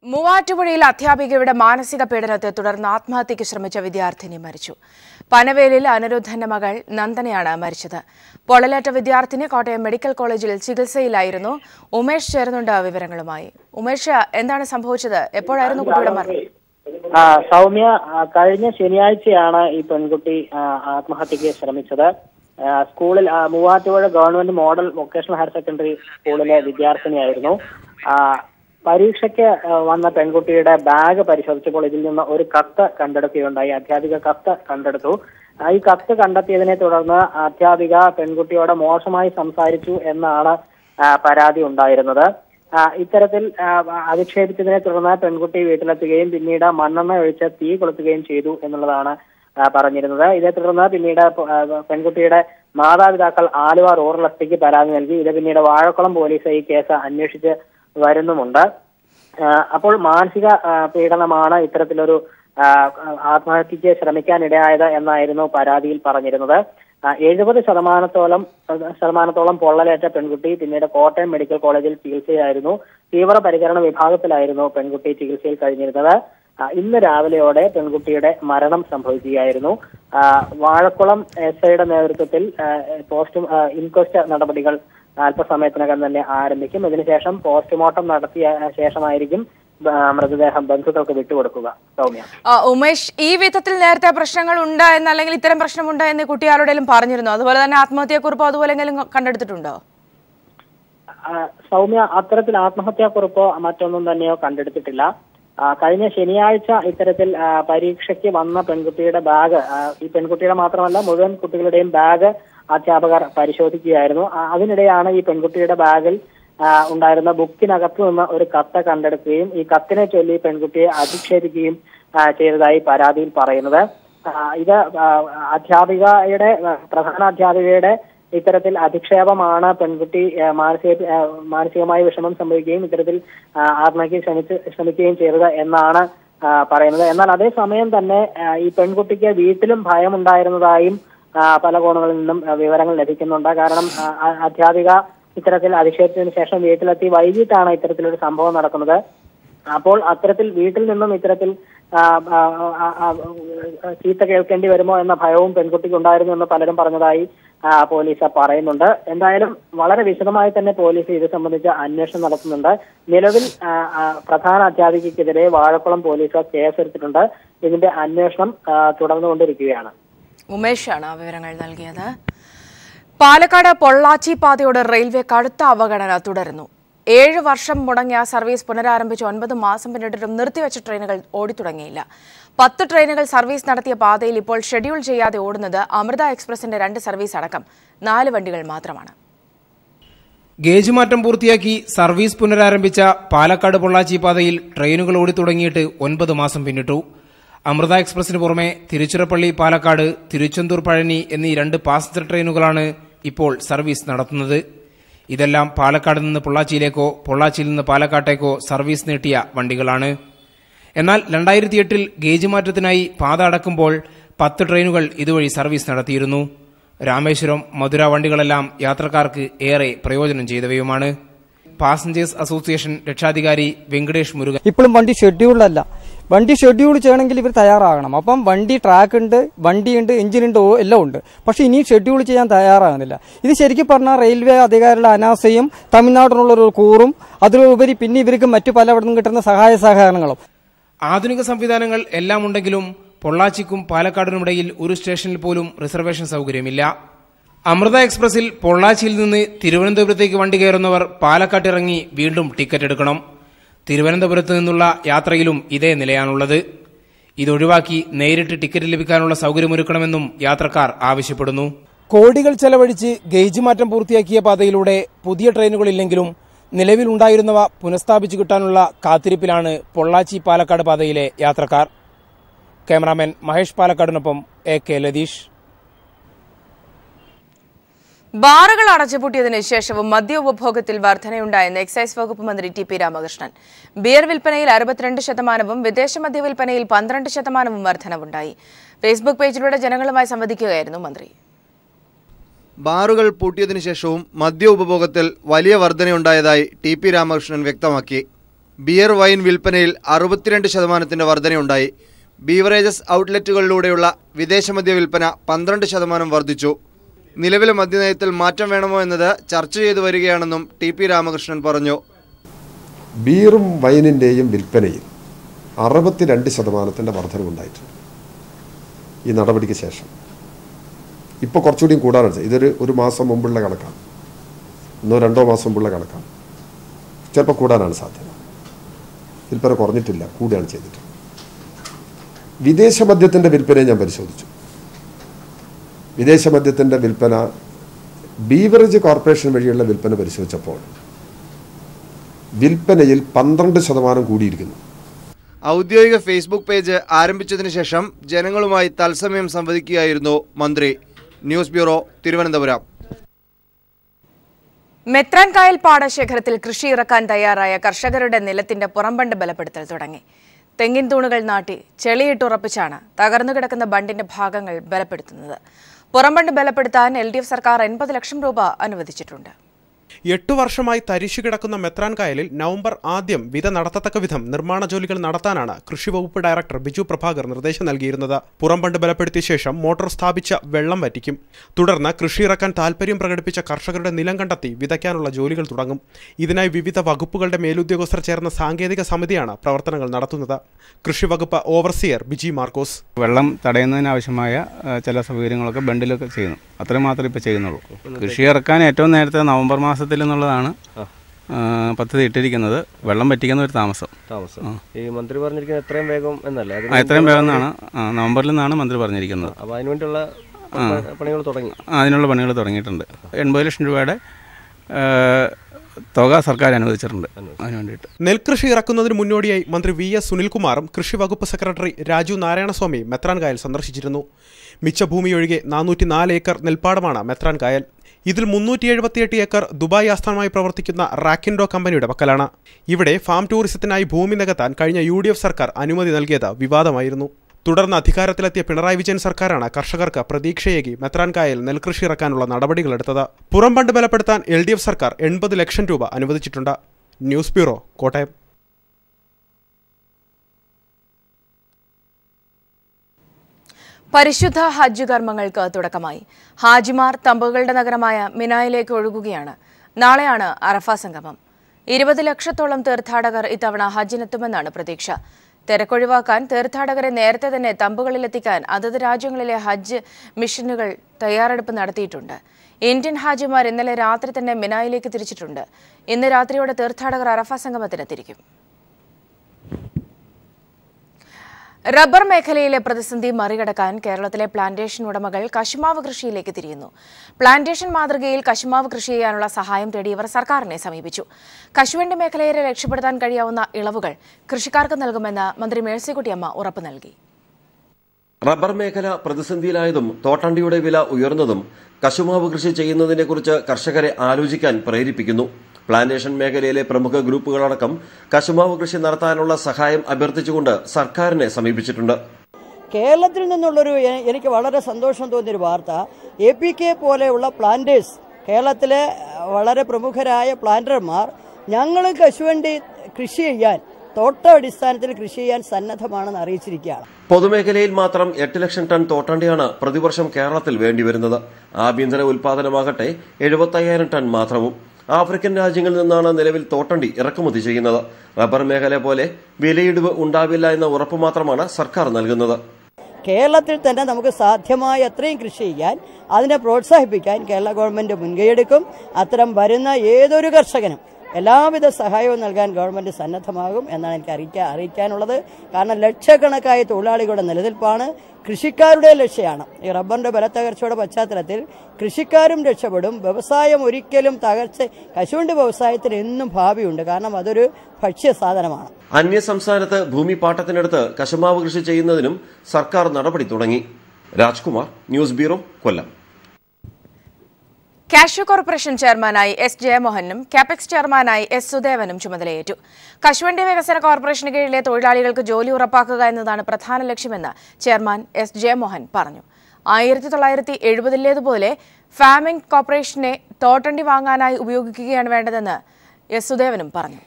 മൂവാറ്റുപുഴയിൽ അധ്യാപികയുടെ മാനസിക പീഡനത്തെ തുടർന്ന് ആത്മഹത്യയ്ക്ക് ശ്രമിച്ച വിദ്യാർത്ഥിനി മരിച്ചു പനവേലിൽ അനിരുദ്ധന്റെ മകൾ നന്ദനയാണ് മരിച്ചത് പൊള്ളലേറ്റ വിദ്യാർത്ഥിനി കോട്ടയം മെഡിക്കൽ കോളേജിൽ ചികിത്സയിലായിരുന്നു ഉമേഷ് ചേർന്നുണ്ട് വിവരങ്ങളുമായി ഉമേഷ് എന്താണ് സംഭവിച്ചത് എപ്പോഴായിരുന്നു കുട്ടിയുടെ മരണം ആ, സൗമ്യ ആ, കഴിഞ്ഞ ശനിയാഴ്ചയാണ് ഈ പെൺകുട്ടി ആ, ആത്മഹത്യക്ക് ശ്രമിച്ചത് ആ, സ്കൂളിൽ ആ, Muvattupuzha government model vocational higher secondary സ്കൂളിലെ വിദ്യാർത്ഥിനിയായിരുന്നു ആ, പരീക്ഷയ്ക്ക് ആ, വന്ന പെൺകുട്ടിയുടെ ബാഗ് പരിശോധിച്ചപ്പോൾ ഇതിൽ നിന്ന് ഒരു കത്ത് കണ്ടെടുക്കുകയുണ്ടായി അധ്യാപിക കത്ത് കണ്ടെടുത്തു ആ, ഈ കത്ത് കണ്ടെത്തിയതിനെ തുടർന്ന് അധ്യാപിക പെൺകുട്ടിയോട് മോശമായി സംസാരിച്ചു എന്നാണ് ആ, പരാതി ഉണ്ടായിരുന്നത് ആ, ഇത്തരത്തിൽ ആ, അധിക്ഷേപിച്ചതിനെ തുടർന്ന് പെൺകുട്ടി വീട്ടിലെത്തുകയും പിന്നീട് മണ്ണെണ്ണ ഒഴിച്ച് തീ കൊളുത്തുകയും ചെയ്തു എന്നുള്ളതാണ് ആ, പറഞ്ഞിരുന്നത് ഇതേ തുടർന്ന് പിന്നീട് പ- ആ, പെൺകുട്ടിയുടെ മാതാപിതാക്കൾ ആലുവ റൂറൽ എസ് പിക്ക് പരാതി നൽകി ഇത് പിന്നീട് വാഴക്കുളം പോലീസ് ഈ കേസ് അന്വേഷിച്ച് വരുന്നുമുണ്ട് ആ, അപ്പോൾ മാനസിക ആ, പീഡനമാണ് ഇത്തരത്തിലൊരു ആ, ആത്മഹത്യക്ക് ശ്രമിക്കാനിടയായത് എന്നായിരുന്നു പരാതിയിൽ പറഞ്ഞിരുന്നത് എഴുപത് ശതമാനത്തോളം ശതമാനത്തോളം പൊള്ളലേറ്റ പെൺകുട്ടി പിന്നീട് കോട്ടയം മെഡിക്കൽ കോളേജിൽ ചികിത്സയായിരുന്നു തീവ്ര പരിചരണ വിഭാഗത്തിലായിരുന്നു പെൺകുട്ടി ചികിത്സയിൽ കഴിഞ്ഞിരുന്നത് ആ, ഇന്ന് രാവിലെയോടെ പെൺകുട്ടിയുടെ മരണം സംഭവിക്കുകയായിരുന്നു ആ, വാഴക്കുളം എസ് ഐയുടെ നേതൃത്വത്തിൽ ആ, പോസ്റ്റ് ആ, ഇൻക്വസ്റ്റ് നടപടികൾ അല്പസമയത്തിനകം തന്നെ ആരംഭിക്കും ഇതിനുശേഷം പോസ്റ്റ്മോർട്ടം നടത്തിയ ശേഷമായിരിക്കും ആ, മൃതദേഹം ബന്ധുക്കൾക്ക് വിട്ടുകൊടുക്കുക സൗമ്യ ആ, ഉമേഷ് ഈ വിധത്തിൽ നേരത്തെ പ്രശ്നങ്ങൾ ഉണ്ട് എന്ന് അല്ലെങ്കിൽ ഇത്തരം പ്രശ്നമുണ്ട് എന്ന് കുട്ടി ആരോടെങ്കിലും പറഞ്ഞിരുന്നു അതുപോലെ തന്നെ ആത്മഹത്യക്കുറിപ്പോ അതുപോലെ എന്തെങ്കിലും കണ്ടെടുത്തിട്ടുണ്ടോ ആ, സൗമ്യ അത്തരത്തിൽ ആത്മഹത്യാക്കുറിപ്പോ മറ്റൊന്നും തന്നെയോ കണ്ടെടുത്തിട്ടില്ല ആ, കഴിഞ്ഞ ശനിയാഴ്ച ഇത്തരത്തിൽ ആ, പരീക്ഷയ്ക്ക് വന്ന പെൺകുട്ടിയുടെ ബാഗ് ആ, ഈ പെൺകുട്ടിയുടെ മാത്രമല്ല മുഴുവൻ കുട്ടികളുടെയും ബാഗ് അധ്യാപകർ പരിശോധിക്കുകയായിരുന്നു ആ, അതിനിടെയാണ് ഈ പെൺകുട്ടിയുടെ ബാഗിൽ ആ, ഉണ്ടായിരുന്ന ബുക്കിനകത്ത് നിന്ന് ഒരു കത്ത് കണ്ടെടുക്കുകയും ഈ കത്തിനെ ചൊല്ലി പെൺകുട്ടിയെ അധിക്ഷേപിക്കുകയും ആ, ചെയ്തതായി പരാതിയിൽ പറയുന്നത് ആ, ഇത് ആ, അധ്യാപികയുടെ ആ, പ്രധാന അധ്യാപികയുടെ ഇത്തരത്തിൽ അധിക്ഷേപമാണ് പെൺകുട്ടി ആ, മാനസിക ആ, മാനസികമായ വിഷമം സംഭവിക്കുകയും ഇത്തരത്തിൽ ആ, ആത്മഹത്യക്ക് ശ്രമിച്ച് ശ്രമിക്കുകയും ചെയ്തത് എന്നാണ് ആ, പറയുന്നത് എന്നാൽ അതേസമയം തന്നെ ആ, ഈ പെൺകുട്ടിക്ക് വീട്ടിലും ഭയമുണ്ടായിരുന്നതായും ആ, പല കോണുകളിൽ നിന്നും ആ, വിവരങ്ങൾ ലഭിക്കുന്നുണ്ട് കാരണം ആ, ആ, അധ്യാപിക ഇത്തരത്തിൽ അധിക്ഷേപിച്ചതിന് ശേഷം വീട്ടിലെത്തി വൈകിട്ടാണ് ഇത്തരത്തിലൊരു സംഭവം നടക്കുന്നത് അപ്പോൾ അത്തരത്തിൽ വീട്ടിൽ നിന്നും ഇത്തരത്തിൽ ആ, ആ, ആ, ആ, ചീത്ത കേൾക്കേണ്ടി വരുമോ എന്ന ഭയവും പെൺകുട്ടിക്ക് ഉണ്ടായിരുന്നു എന്ന് പലരും പറഞ്ഞതായി ആ, പോലീസ് പറയുന്നുണ്ട് എന്തായാലും വളരെ വിശദമായി തന്നെ പോലീസ് ഇത് സംബന്ധിച്ച് അന്വേഷണം നടത്തുന്നുണ്ട് നിലവിൽ ആ, ആ, പ്രധാന അധ്യാപികയ്ക്കെതിരെ വാഴക്കുളം പോലീസ് കേസെടുത്തിട്ടുണ്ട് ഇതിന്റെ അന്വേഷണം ആ, തുടർന്നുകൊണ്ടിരിക്കുകയാണ് ഉമേഷാണ് ആ വിവരങ്ങൾ നൽകിയത് പാലക്കാട് പൊള്ളാച്ചി പാതയോട് റെയിൽവേ കടുത്ത അവഗണന തുടരുന്നു ഏഴ് വർഷം മുടങ്ങിയ സർവീസ് പുനരാരംഭിച്ച് ഒൻപത് മാസം പിന്നിട്ടിട്ടും നിർത്തിവെച്ച ട്രെയിനുകൾ ഓടിത്തുടങ്ങിയില്ല പത്ത് ട്രെയിനുകൾ സർവീസ് നടത്തിയ പാതയിൽ ഇപ്പോൾ ഷെഡ്യൂൾ ചെയ്യാതെ ഓടുന്നത് അമൃത എക്സ്പ്രസിന്റെ രണ്ട് സർവീസ് അടക്കം നാല് വണ്ടികൾ മാത്രമാണ് ഗേജ് മാറ്റം പൂർത്തിയാക്കി സർവീസ് പുനരാരംഭിച്ച പാലക്കാട് പൊള്ളാച്ചി പാതയിൽ ട്രെയിനുകൾ ഓടിത്തുടങ്ങിയിട്ട് ഒൻപത് മാസം പിന്നിട്ടു അമൃത എക്സ്പ്രസിന് പുറമെ തിരുച്ചിറപ്പള്ളി പാലക്കാട് തിരുച്ചെന്തൂർ പഴനി എന്നീ രണ്ട് പാസഞ്ചർ ട്രെയിനുകളാണ് ഇപ്പോൾ സർവീസ് നടത്തുന്നത് ഇതെല്ലാം പാലക്കാട് നിന്ന് പൊള്ളാച്ചിയിലേക്കോ പൊള്ളാച്ചിയിൽ നിന്ന് പാലക്കാട്ടേക്കോ സർവീസ് നീട്ടിയ വണ്ടികളാണ് എന്നാൽ രണ്ടായിരത്തി എട്ടിൽ ഗേജ് മാറ്റത്തിനായി പാത അടക്കുമ്പോൾ പത്ത് ട്രെയിനുകൾ ഇതുവഴി സർവീസ് നടത്തിയിരുന്നു രാമേശ്വരം മധുര വണ്ടികളെല്ലാം യാത്രക്കാർക്ക് ഏറെ പ്രയോജനം ചെയ്തവയുമാണ് പാസഞ്ചേഴ്സ് അസോസിയേഷൻ രക്ഷാധികാരി വെങ്കടേഷ് മുരുകൻ ഇപ്പോഴും വണ്ടി ഷെഡ്യൂളല്ല വണ്ടി ഷെഡ്യൂൾ ചെയ്യണമെങ്കിൽ ഇവർ തയ്യാറാകണം അപ്പം വണ്ടി ട്രാക്ക് ഉണ്ട് വണ്ടിയുണ്ട് എഞ്ചിനുണ്ട് ഓ- എല്ലാം ഉണ്ട് പക്ഷെ ഇനിയും ഷെഡ്യൂൾ ചെയ്യാൻ തയ്യാറാകുന്നില്ല ഇത് ശരിക്കും പറഞ്ഞാൽ റെയിൽവേ അധികാരികളുടെ അനാസയും തമിഴ്നാടിനുള്ള ഒരു കൂറും അതിലുപരി പിന്നെ ഇവർക്ക് മറ്റു പലയിടത്തും കിട്ടുന്ന സഹായ സഹകരണങ്ങളും ആധുനിക സംവിധാനങ്ങൾ എല്ലാം ഉണ്ടെങ്കിലും പൊള്ളാച്ചിക്കും പാലക്കാടിനുമിടയിൽ ഒരു സ്റ്റേഷനിൽ പോലും റിസർവേഷൻ സൗകര്യമില്ല അമൃത എക്സ്പ്രസിൽ പൊള്ളാച്ചിയിൽ നിന്ന് തിരുവനന്തപുരത്തേക്ക് വണ്ടി കയറുന്നവർ പാലക്കാട്ടിറങ്ങി വീണ്ടും ടിക്കറ്റ് എടുക്കണം തിരുവനന്തപുരത്ത് നിന്നുള്ള യാത്രയിലും ഇതേ നിലയാണുള്ളത് ഇതൊഴിവാക്കി നേരിട്ട് ടിക്കറ്റ് ലഭിക്കാനുള്ള സൗകര്യമൊരുക്കണമെന്നും യാത്രക്കാർ ആവശ്യപ്പെടുന്നു കോടികൾ ചെലവഴിച്ച് ഗേജ് മാറ്റം പൂർത്തിയാക്കിയ പാതയിലൂടെ പുതിയ ട്രെയിനുകളില്ലെങ്കിലും നിലവിലുണ്ടായിരുന്നവ പുനഃസ്ഥാപിച്ചു കിട്ടാനുള്ള കാത്തിരിപ്പിലാണ് പൊള്ളാച്ചി പാലക്കാട് പാതയിലെ യാത്രക്കാർ ക്യാമറാമാൻ മഹേഷ് പാലക്കാടിനൊപ്പം എ കെ ലതീഷ് ബാറുകൾ അടച്ചുപൂട്ടിയതിനു ശേഷവും മദ്യ ഉപഭോഗത്തിൽ വർധനയുണ്ടായെന്ന് എക്സൈസ് വകുപ്പ് മന്ത്രി ടി പി രാമകൃഷ്ണൻ ബിയർ വിൽപ്പനയിൽ അറുപത്തിരണ്ട് ശതമാനവും വിദേശ മദ്യ വിൽപ്പനയിൽ പന്ത്രണ്ട് ശതമാനവും വർധനവുണ്ടായി ഫേസ്ബുക്ക് പേജിലൂടെ ജനങ്ങളുമായി സംവദിക്കുകയായിരുന്നു മന്ത്രി ബാറുകൾ പൂട്ടിയതിനു ശേഷവും മദ്യ ഉപഭോഗത്തിൽ വലിയ വർധനയുണ്ടായതായി ടി പി രാമകൃഷ്ണൻ വ്യക്തമാക്കി ബിയർ വൈൻ വിൽപ്പനയിൽ അറുപത്തിരണ്ട് ശതമാനത്തിന്റെ വർധനയുണ്ടായി ബീവറേജസ് ഔട്ട്ലെറ്റുകളിലൂടെയുള്ള വിദേശ മദ്യ വിൽപ്പന പന്ത്രണ്ട് ശതമാനം വർദ്ധിച്ചു നിലവിലെ മദ്യനയത്തിൽ മാറ്റം വേണമോ എന്നത് ചർച്ച ചെയ്തു വരികയാണെന്നും ടി പി രാമകൃഷ്ണൻ പറഞ്ഞു ബീറും വൈനിൻ്റെയും വിൽപ്പനയിൽ അറുപത്തിരണ്ട് ശതമാനത്തിൻ്റെ വർധനവുണ്ടായിട്ടുണ്ട് ഈ നടപടിക്ക് ശേഷം ഇപ്പോൾ കുറച്ചുകൂടിയും കൂടാനാണ് സാർ. ഇതൊരു ഒരു മാസം മുമ്പുള്ള കണക്കാണ് ഒന്നോ രണ്ടോ മാസം മുമ്പുള്ള കണക്കാണ് ചിലപ്പോൾ കൂടാനാണ് സാധ്യത വിൽപ്പന കുറഞ്ഞിട്ടില്ല കൂടുകയാണ് ചെയ്തിട്ടുള്ളത് വിദേശ മദ്യത്തിൻ്റെ വിൽപ്പനയെ ഞാൻ പരിശോധിച്ചു വിദേശ മദ്യത്തിൻ്റെ വിൽപ്പന ബീവറേജ് കോർപ്പറേഷൻ വഴിയുള്ള വിൽപ്പന പരിശോധിച്ചപ്പോൾ വിൽപ്പനയിൽ പന്ത്രണ്ട് ശതമാനം കൂടിയിരിക്കുന്നു ഔദ്യോഗിക ഫേസ്ബുക്ക് പേജ് ആരംഭിച്ചതിനു ശേഷം ജനങ്ങളുമായി തത്സമയം സംവദിക്കുകയായിരുന്നു മന്ത്രി ന്യൂസ് ബ്യൂറോ തിരുവനന്തപുരം മെത്രാൻകായൽ പാടശേഖരത്തിൽ കൃഷി ഇറക്കാൻ തയ്യാറായ കർഷകരുടെ നിലത്തിന്റെ പുറംബണ്ട് ബലപ്പെടുത്തൽ തുടങ്ങി തെങ്ങിൻ തൂണുകൾ നാട്ടി ചെളിയിട്ടുറപ്പിച്ചാണ് തകർന്നു കിടക്കുന്ന ബണ്ടിന്റെ ഭാഗങ്ങൾ ബലപ്പെടുത്തുന്നത് പുറംബണ്ട് ബലപ്പെടുത്താൻ എൽ ഡി എഫ് സർക്കാർ എൺപത് ലക്ഷം രൂപ അനുവദിച്ചിട്ടുണ്ട് എട്ടു വർഷമായി തരിശു കിടക്കുന്ന മെത്രാൻ കായലിൽ നവംബർ ആദ്യം വിത നടത്തത്തക്ക വിധം നിർമ്മാണ ജോലികൾ നടത്താനാണ് കൃഷി വകുപ്പ് ഡയറക്ടർ ബിജു പ്രഭാകർ നിർദ്ദേശം നൽകിയിരുന്നത് പുറംബണ്ട് ബലപ്പെടുത്തിയ ശേഷം മോട്ടോർ സ്ഥാപിച്ച വെള്ളം വറ്റിക്കും തുടർന്ന് കൃഷി ഇറക്കാൻ താൽപര്യം പ്രകടിപ്പിച്ച കർഷകരുടെ നിലം കണ്ടെത്തി വിതയ്ക്കാനുള്ള ജോലികൾ തുടങ്ങും ഇതിനായി വിവിധ വകുപ്പുകളുടെ മേലുദ്യോഗസ്ഥർ ചേർന്ന സാങ്കേതിക സമിതിയാണ് പ്രവർത്തനങ്ങൾ നടത്തുന്നത് കൃഷി വകുപ്പ് ഓവർസിയർ ബിജി മാർക്കോസ് വെള്ളം തടയുന്നതിനാവശ്യമായ ആ, ചില സൗകര്യങ്ങളൊക്കെ ബണ്ടിലൊക്കെ ചെയ്യുന്നു അത്രയും മാത്രമേ ഇപ്പോൾ ചെയ്യുന്നുള്ളൂ കൃഷി ഇറക്കാൻ ഏറ്റവും നേരത്തെ നവംബർ മാസത്തിൽ എന്നുള്ളതാണ് ആ, പദ്ധതി ഇട്ടിരിക്കുന്നത് വെള്ളം പറ്റിക്കുന്ന ഒരു താമസം താമസം ഈ മന്ത്രി പറഞ്ഞിരിക്കുന്നത് എത്രയും വേഗം എന്നല്ലേ അതിന് ആ, എത്രയും വേഗം എന്നാണ് ആ, നവംബറിൽ നിന്നാണ് മന്ത്രി പറഞ്ഞിരിക്കുന്നത് അപ്പോൾ അതിനുവേണ്ടിയുള്ള ആ. പണികൾ തുടങ്ങി ആ, അതിനുള്ള പണികൾ തുടങ്ങിയിട്ടുണ്ട് എൺപത് ലക്ഷം രൂപയുടെ ആ, തുക സർക്കാർ അനുവദിച്ചിട്ടുണ്ട് അതിന് വേണ്ടിയിട്ട് നെൽകൃഷി ഇറക്കുന്നതിന് മുന്നോടിയായി മന്ത്രി വി എസ് സുനിൽകുമാറും കൃഷി വകുപ്പ് സെക്രട്ടറി രാജു നാരായണസ്വാമി മെത്രാൻ കായൽ സന്ദർശിച്ചിരുന്നു മിച്ച ഭൂമിയൊഴികെ നാനൂറ്റി നാല് ഏക്കർ നെൽപ്പാടമാണ് മെത്രാൻ കായൽ ഇതിൽ മുന്നൂറ്റി എഴുപത്തിയെട്ട് ഏക്കർ ദുബായ് ആസ്ഥാനമായി പ്രവർത്തിക്കുന്ന റാക്കിൻഡോ കമ്പനിയുടെ പക്കലാണ് ഇവിടെ ഫാം ടൂറിസത്തിനായി ഭൂമി നികത്താൻ കഴിഞ്ഞ യു ഡി എഫ് സർക്കാർ അനുമതി നൽകിയത് വിവാദമായിരുന്നു തുടർന്ന് അധികാരത്തിലെത്തിയ പിണറായി വിജയൻ സർക്കാരാണ് കർഷകർക്ക് പ്രതീക്ഷയേകി മെത്രാൻ കായൽ നെൽകൃഷി ഇറക്കാനുള്ള നടപടികളെടുത്തത് പുറം ഫണ്ട് ബലപ്പെടുത്താൻ എൽ ഡി എഫ് സർക്കാർ എൺപത് ലക്ഷം രൂപ അനുവദിച്ചിട്ടുണ്ട് ന്യൂസ് ബ്യൂറോ കോട്ടയം പരിശുദ്ധ ഹജ്ജ് കർമ്മങ്ങൾക്ക് തുടക്കമായി ഹാജിമാർ തമ്പുകളുടെ നഗരമായ മിനായിലേക്ക് ഒഴുകുകയാണ് നാളെയാണ് അറഫ സംഗമം ഇരുപത് ലക്ഷത്തോളം തീർത്ഥാടകർ ഇത്തവണ ഹജ്ജിനെത്തുമെന്നാണ് പ്രതീക്ഷ തിരക്കൊഴിവാക്കാൻ തീർത്ഥാടകരെ നേരത്തെ തന്നെ തമ്പുകളിലെത്തിക്കാൻ അതത് രാജ്യങ്ങളിലെ ഹജ്ജ് മിഷനുകൾ തയ്യാറെടുപ്പ് നടത്തിയിട്ടുണ്ട് ഇന്ത്യൻ ഹാജിമാർ ഇന്നലെ രാത്രി തന്നെ മിനായിലേക്ക് തിരിച്ചിട്ടുണ്ട് ഇന്ന് രാത്രിയോടെ തീർത്ഥാടകർ അറഫ സംഗമത്തിന് തിരിക്കും റബ്ബർ മേഖലയിലെ പ്രതിസന്ധി മറികടക്കാൻ കേരളത്തിലെ പ്ലാന്റേഷൻ ഉടമകൾ കശുമാവ് കൃഷിയിലേക്ക് തിരിയുന്നു പ്ലാന്റേഷൻ മാതൃകയിൽ കശുമാവ് കൃഷി ചെയ്യാനുള്ള സഹായം തേടി ഇവർ സർക്കാരിനെ സമീപിച്ചു കശുവണ്ടി മേഖലയെ രക്ഷപ്പെടുത്താൻ കഴിയാവുന്ന ഇളവുകൾ കൃഷിക്കാർക്ക് നൽകുമെന്ന് മന്ത്രി മേഴ്സിക്കുട്ടിയമ്മ ഉറപ്പു നൽകി റബ്ബർ മേഖല പ്രതിസന്ധിയിലായതും തോട്ടണ്ടിയുടെ വില ഉയർന്നതും കശുമാവ് കൃഷി ചെയ്യുന്നതിനെക്കുറിച്ച് കർഷകരെ ആലോചിക്കാൻ പ്രേരിപ്പിക്കുന്നു പ്ലാന്റേഷൻ മേഖലയിലെ പ്രമുഖ ഗ്രൂപ്പുകളടക്കം കശുമാവ് കൃഷി നടത്താനുള്ള സഹായം അഭ്യർത്ഥിച്ചുകൊണ്ട് സർക്കാരിനെ സമീപിച്ചിട്ടുണ്ട് കേരളത്തിൽ നിന്നുള്ളൊരു എ- എനിക്ക് വളരെ സന്തോഷം തോന്നിയൊരു വാർത്ത എ പി കെ പോലെയുള്ള പ്ലാന്റേഴ്സ് കേരളത്തിലെ അഹ്, വളരെ പ്രമുഖരായ പ്ലാന്റർമാർ ഞങ്ങളും കശുവണ്ടി കൃഷി ചെയ്യാൻ തോട്ട അടിസ്ഥാനത്തിൽ കൃഷി ചെയ്യാൻ സന്നദ്ധമാണെന്ന് അറിയിച്ചിരിക്കുകയാണ് പൊതുമേഖലയിൽ മാത്രം എട്ട് ലക്ഷം ടൺ തോട്ടണ്ടിയാണ് പ്രതിവർഷം കേരളത്തിൽ വേണ്ടിവരുന്നത് ആഭ്യന്തര ഉൽപാദനമാകട്ടെ എഴുപത്തയ്യായിരം ടൺ മാത്രവും ആഫ്രിക്കൻ രാജ്യങ്ങളിൽ നിന്നാണ് നിലവിൽ തോട്ടണ്ടി ഇറക്കുമതി ചെയ്യുന്നത് റബ്ബർ മേഖല പോലെ വിലയിടിവ് ഉണ്ടാവില്ല എന്ന ഉറപ്പ് മാത്രമാണ് സർക്കാർ നൽകുന്നത് കേരളത്തിൽ തന്നെ നമുക്ക് സാധ്യമായ അത്രയും കൃഷി ചെയ്യാൻ അതിനെ പ്രോത്സാഹിപ്പിക്കാൻ കേരള ഗവൺമെന്റ് മുൻകൈയെടുക്കും അത്തരം വരുന്ന ഏതൊരു കർഷകനും എല്ലാവിധ സഹായവും നൽകാൻ ഗവൺമെന്റ് സന്നദ്ധമാകും എന്നാണ് എനിക്ക് അറിയിക്കാൻ അറിയിക്കാനുള്ളത് കാരണം ലക്ഷക്കണക്കായ തൊഴിലാളികളുടെ നിലനിൽപ്പാണ് കൃഷിക്കാരുടെ ലക്ഷ്യമാണ് ഈ റബ്ബറിന്റെ ബലത്തകർച്ചയുടെ പശ്ചാത്തലത്തിൽ കൃഷിക്കാരും രക്ഷപ്പെടും വ്യവസായം ഒരിക്കലും തകർച്ച കശുവണ്ടി വ്യവസായത്തിന് എന്നും ഭാവിയുണ്ട് കാരണം അതൊരു ഭക്ഷ്യ സാധനമാണ് അന്യ സംസ്ഥാനത്ത് ഭൂമി പാട്ടത്തിനെടുത്ത് കശുമാവ് കൃഷി ചെയ്യുന്നതിനും സർക്കാർ നടപടി തുടങ്ങി Rajkumar news bureau Kollam cashew corporation ചെയർമാനായി എസ് ജയമോഹനും കാപെക്സ് ചെയർമാനായി എസ് സുദേവനും ചുമതലയേറ്റു കശുവണ്ടി വികസന കോർപ്പറേഷന് കീഴിലെ തൊഴിലാളികൾക്ക് ജോലി ഉറപ്പാക്കുക എന്നതാണ് പ്രധാന ലക്ഷ്യമെന്ന് ചെയർമാൻ എസ് ജയമോഹൻ പറഞ്ഞു ആയിരത്തി തൊള്ളായിരത്തി എഴുപതിലേതുപോലെ ഫാമിംഗ് കോർപ്പറേഷനെ തോട്ടണ്ടി വാങ്ങാനായി ഉപയോഗിക്കുകയാണ് വേണ്ടതെന്ന് എസ് സുദേവനും പറഞ്ഞു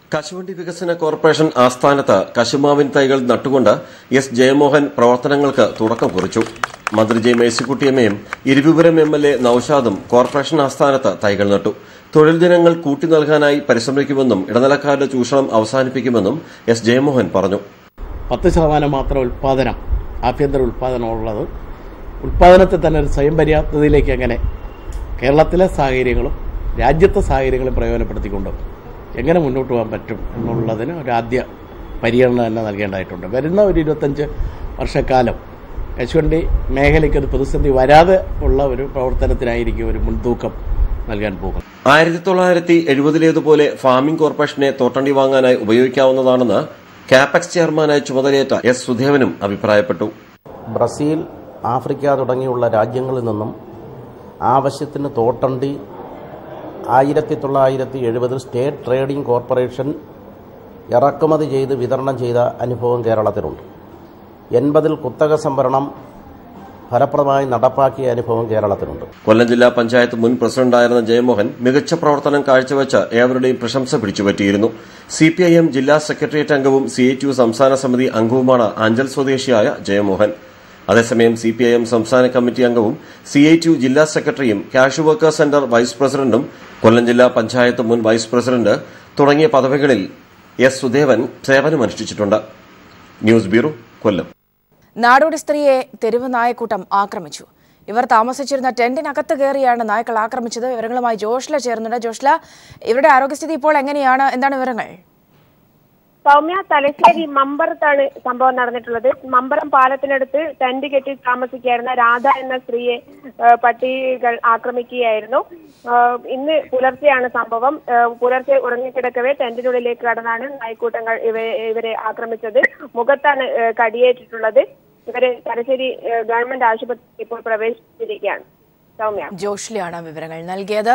കശുവണ്ടി വികസന കോർപ്പറേഷൻ ആസ്ഥാനത്ത് കശുമാവിൻ തൈകൾ നട്ടുകൊണ്ട് എസ് ജയമോഹൻ പ്രവർത്തനങ്ങൾക്ക് തുടക്കം കുറിച്ചു മന്ത്രി ജെ മേഴ്സിക്കുട്ടിയമ്മയും ഇരുവിപുരം എം എൽ എ നൌഷാദും കോർപ്പറേഷൻ ആസ്ഥാനത്ത് തൈകൾ നട്ടു തൊഴിൽ ദിനങ്ങൾ കൂട്ടി നൽകാനായി പരിശ്രമിക്കുമെന്നും ഇടനിലക്കാരുടെ ചൂഷണം അവസാനിപ്പിക്കുമെന്നും എസ് ജയമോഹൻ പറഞ്ഞു പത്ത് ശതമാനം മാത്രം ഉൽപ്പാദനം ആഭ്യന്തര ഉൽപ്പാദനം ഉള്ളത് ഉൽപ്പാദനത്തെ തന്നെ ഒരു സ്വയം പര്യാപ്തതയിലേക്ക് എങ്ങനെ കേരളത്തിലെ സാഹചര്യങ്ങളും രാജ്യത്തെ സാഹചര്യങ്ങളും പ്രയോജനപ്പെടുത്തിക്കൊണ്ട് എങ്ങനെ മുന്നോട്ട് പോകാൻ പറ്റും എന്നുള്ളതിന് ഒരു ആദ്യ പരിഗണന തന്നെ നൽകേണ്ടതായിട്ടുണ്ട് വരുന്ന ഒരു ഇരുപത്തഞ്ച് വർഷക്കാലം കശുവണ്ടി മേഖലയ്ക്ക് ഒരു പ്രതിസന്ധി വരാതെ ഉള്ള ഒരു പ്രവർത്തനത്തിനായിരിക്കും ഒരു മുൻതൂക്കം നൽകാൻ പോകുന്നത് ആയിരത്തി തൊള്ളായിരത്തി എഴുപതിലേതുപോലെ ഫാമിംഗ് കോർപ്പറേഷനെ തോട്ടണ്ടി വാങ്ങാനായി ഉപയോഗിക്കാവുന്നതാണെന്ന് കാപെക്സ് ചെയർമാനായി ചുമതലയേറ്റ എസ് സുധേവനും അഭിപ്രായപ്പെട്ടു ബ്രസീൽ ആഫ്രിക്ക തുടങ്ങിയുള്ള രാജ്യങ്ങളിൽ നിന്നും ആവശ്യത്തിന് തോട്ടണ്ടി ആയിരത്തി തൊള്ളായിരത്തി എഴുപതിൽ സ്റ്റേറ്റ് ട്രേഡിംഗ് കോർപ്പറേഷൻ ഇറക്കുമതി ചെയ്ത് വിതരണം ചെയ്ത അനുഭവം കേരളത്തിലുണ്ട് എൺപതിൽ കുത്തക സംഭരണം ഫലപ്രദമായി നടപ്പാക്കിയ അനുഭവം കേരളത്തിലുണ്ട് കൊല്ലം ജില്ലാ പഞ്ചായത്ത് മുൻ പ്രസിഡന്റായിരുന്ന ജയമോഹൻ മികച്ച പ്രവർത്തനം കാഴ്ചവെച്ച് ഏവരുടെയും പ്രശംസ പിടിച്ചുപറ്റിയിരുന്നു സിപിഐഎം ജില്ലാ സെക്രട്ടേറിയറ്റ് അംഗവും സിഐടിയു സംസ്ഥാന സമിതി അംഗവുമാണ് അഞ്ചൽ സ്വദേശിയായ ജയമോഹൻ അതേസമയം സിപിഐഎം സംസ്ഥാന കമ്മിറ്റി അംഗവും സിഐടിയു ജില്ലാ സെക്രട്ടറിയും കാഷ് വർക്കേഴ്സ് സെന്റർ വൈസ് പ്രസിഡന്റും കൊല്ലം ജില്ലാ പഞ്ചായത്ത് മുൻ വൈസ് പ്രസിഡന്റ് തുടങ്ങിയ പദവികളിൽ എസ് സുദേവൻ സേവനമനുഷ്ഠിച്ചിട്ടുണ്ട് ന്യൂസ് ബ്യൂറോ കൊല്ലം നാടോടി സ്ത്രീയെ തെരുവ് നായക്കൂട്ടം ആക്രമിച്ചു ഇവർ താമസിച്ചിരുന്ന ടെന്റിനകത്ത് കയറിയാണ് നായ്ക്കൾ ആക്രമിച്ചത് വിവരങ്ങളുമായി ജോഷ്ല ചേർന്നുണ്ട് ജോഷ്ല ഇവരുടെ ആരോഗ്യസ്ഥിതി ഇപ്പോൾ എങ്ങനെയാണ് എന്താണ് വിവരങ്ങൾ സൗമ്യ തലശ്ശേരി മമ്പറത്താണ് സംഭവം നടന്നിട്ടുള്ളത് മമ്പറം പാലത്തിനടുത്ത് ടെന്റ് കെട്ടി താമസിക്കുകയായിരുന്ന രാധ എന്ന സ്ത്രീയെ ആ, പട്ടികൾ ആക്രമിക്കുകയായിരുന്നു ആ, ഇന്ന് പുലർച്ചെയാണ് സംഭവം ആ, പുലർച്ചെ ഉറങ്ങിക്കിടക്കവേ ടെന്റിനുള്ളിലേക്ക് കടന്നാണ് നായ്ക്കൂട്ടങ്ങൾ ഇവ ഇവരെ ആക്രമിച്ചത് മുഖത്താണ് ആ, കടിയേറ്റിട്ടുള്ളത് ഇവരെ തലശ്ശേരി ആ, ഗവൺമെന്റ് ആശുപത്രിയിൽ ഇപ്പോൾ പ്രവേശിച്ചിരിക്കുകയാണ് സൗമ്യ ജോഷ്ലിയാണ് വിവരങ്ങൾ നൽകിയത്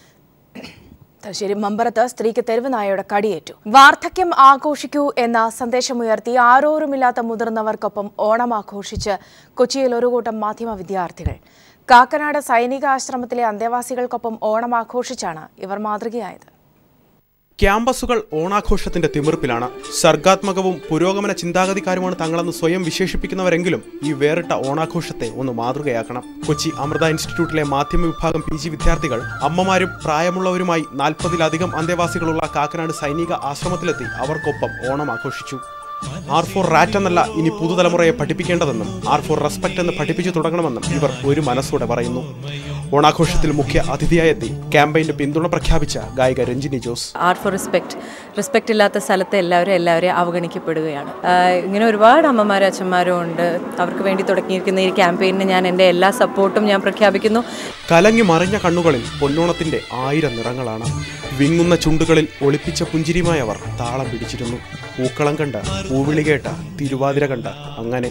തലശ്ശേരി മമ്പറത്ത് സ്ത്രീക്ക് തെരുവ് നായയുടെ കടിയേറ്റു വാർദ്ധക്യം ആഘോഷിക്കൂ എന്ന സന്ദേശമുയർത്തി ആരോരുമില്ലാത്ത മുതിർന്നവർക്കൊപ്പം ഓണം ആഘോഷിച്ച് കൊച്ചിയിൽ ഒരു കൂട്ടം മാധ്യമ വിദ്യാർത്ഥികൾ കാക്കനാട് സൈനിക ആശ്രമത്തിലെ അന്തേവാസികൾക്കൊപ്പം ഓണം ആഘോഷിച്ചാണ് ഇവർ മാതൃകയായത് ക്യാമ്പസുകൾ ഓണാഘോഷത്തിന്റെ തിമിർപ്പിലാണ് സർഗാത്മകവും പുരോഗമന ചിന്താഗതിക്കാരുമാണ് തങ്ങളെന്ന് സ്വയം വിശേഷിപ്പിക്കുന്നവരെങ്കിലും ഈ വേറിട്ട ഓണാഘോഷത്തെ ഒന്ന് മാതൃകയാക്കണം കൊച്ചി അമൃത ഇൻസ്റ്റിറ്റ്യൂട്ടിലെ മാധ്യമ വിഭാഗം പി ജി വിദ്യാർത്ഥികൾ അമ്മമാരും പ്രായമുള്ളവരുമായി നാൽപ്പതിലധികം അന്തേവാസികളുള്ള കാക്കനാട് സൈനിക ആശ്രമത്തിലെത്തി അവർക്കൊപ്പം ഓണം ആഘോഷിച്ചു ആർ ഫോർ റാറ്റ് എന്നല്ല ഇനി പുതുതലമുറയെ പഠിപ്പിക്കേണ്ടതെന്നും ആർ ഫോർ റെസ്പെക്ട് എന്ന് പഠിപ്പിച്ചു തുടങ്ങണമെന്നും ഇവർ ഒരു മനസ്സോടെ പറയുന്നു ഓണാഘോഷത്തിൽ മുഖ്യ അതിഥിയായെത്തി ക്യാമ്പയിന് പിന്തുണ പ്രഖ്യാപിച്ച ഗായിക Ranjini Jose art for respect respect ഇല്ലാത്ത സ്ഥലത്ത് എല്ലാവരും എല്ലാവരെയും അവഗണിക്കപ്പെടുകയാണ് ആഹ് ഇങ്ങനെ ഒരുപാട് അമ്മമാരും അച്ഛന്മാരും ഉണ്ട് അവർക്ക് വേണ്ടി തുടങ്ങിയിരിക്കുന്ന ഈ ക്യാമ്പയിനിന് ഞാൻ എൻ്റെ എല്ലാ സപ്പോർട്ടും ഞാൻ പ്രഖ്യാപിക്കുന്നു കലങ്ങി മറിഞ്ഞ കണ്ണുകളിൽ പൊന്നോണത്തിന്റെ ആയിരം നിറങ്ങളാണ് വിങ്ങുന്ന ചുണ്ടുകളിൽ ഒളിപ്പിച്ച പുഞ്ചിരിയുമായി അവർ താളം പിടിച്ചിരുന്നു പൂക്കളം കണ്ട പൂവിളി കേട്ട തിരുവാതിര കണ്ട അങ്ങനെ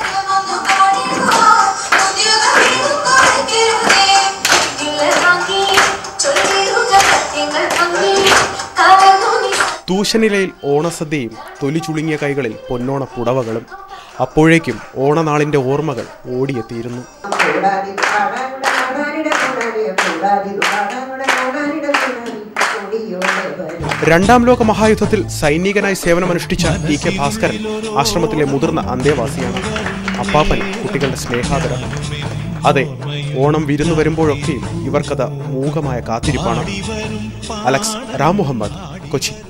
തൂശനിലയിൽ ഓണസദ്യയും തൊലി ചുളുങ്ങിയ കൈകളിൽ പൊന്നോണ പുടവകളും അപ്പോഴേക്കും ഓണനാളിന്റെ ഓർമ്മകൾ ഓടിയെത്തിയിരുന്നു രണ്ടാം ലോക മഹായുദ്ധത്തിൽ സൈനികനായി സേവനമനുഷ്ഠിച്ച ടി കെ ഭാസ്കരൻ ആശ്രമത്തിലെ മുതിർന്ന അന്തേവാസിയാണ് അപ്പാപ്പൻ കുട്ടികളുടെ സ്നേഹാദരം അതെ ഓണം വിരുന്നു വരുമ്പോഴൊക്കെയും ഇവർക്കത് മൂകമായ കാത്തിരിപ്പാണ് അലക്സ് റാം മുഹമ്മദ് കൊച്ചി